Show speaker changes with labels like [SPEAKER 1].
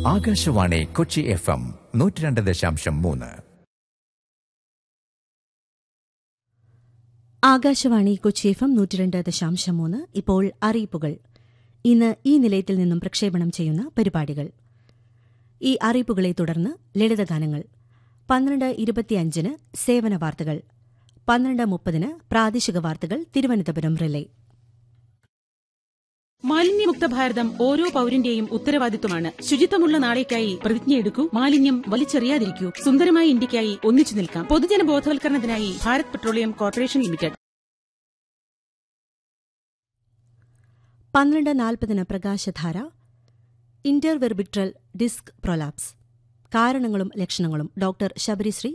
[SPEAKER 1] Akashvani Kochi F M നൂറ്റി രണ്ട് ദശാംശം മൂന്ന്
[SPEAKER 2] ആകാശവാണി കൊച്ചി എഫ് എം നൂറ്റിരണ്ട് ദശാംശം മൂന്ന് ഇപ്പോൾ അറിയിപ്പുകൾ ഇന്ന് ഈ നിലയത്തിൽ നിന്നും പ്രക്ഷേപണം ചെയ്യുന്ന പരിപാടികൾ ഈ അറിയിപ്പുകളെ തുടർന്ന് ലളിതഗാനങ്ങൾ പന്ത്രണ്ട് ഇരുപത്തിയഞ്ചിന് സേവന വാർത്തകൾ പന്ത്രണ്ട് മുപ്പതിന് പ്രാദേശിക വാർത്തകൾ തിരുവനന്തപുരം റിലേ
[SPEAKER 3] മാലിന്യമുക്ത ഭാരതം ഓരോ പൌരന്റെയും ഉത്തരവാദിത്വമാണ് ശുചിത്വമുള്ള നാളേക്കായി പ്രതിജ്ഞയെടുക്കൂ മാലിന്യം വലിച്ചെറിയാതിരിക്കൂ സുന്ദരമായ ഇന്ത്യക്കായി ഒന്നിച്ചു നിൽക്കാം പൊതുജന ബോധവൽക്കരണത്തിനായി ഭാരത് പെട്രോളിയം കോർപ്പറേഷൻ ലിമിറ്റഡ്
[SPEAKER 2] പന്ത്രണ്ട് നാൽപ്പതിന് പ്രകാശധാര ഇന്റർവെർബിട്രൽ ഡിസ്ക് പ്രൊലാപ്സ് കാരണങ്ങളും ലക്ഷണങ്ങളും ഡോക്ടർ ശബരിശ്രീ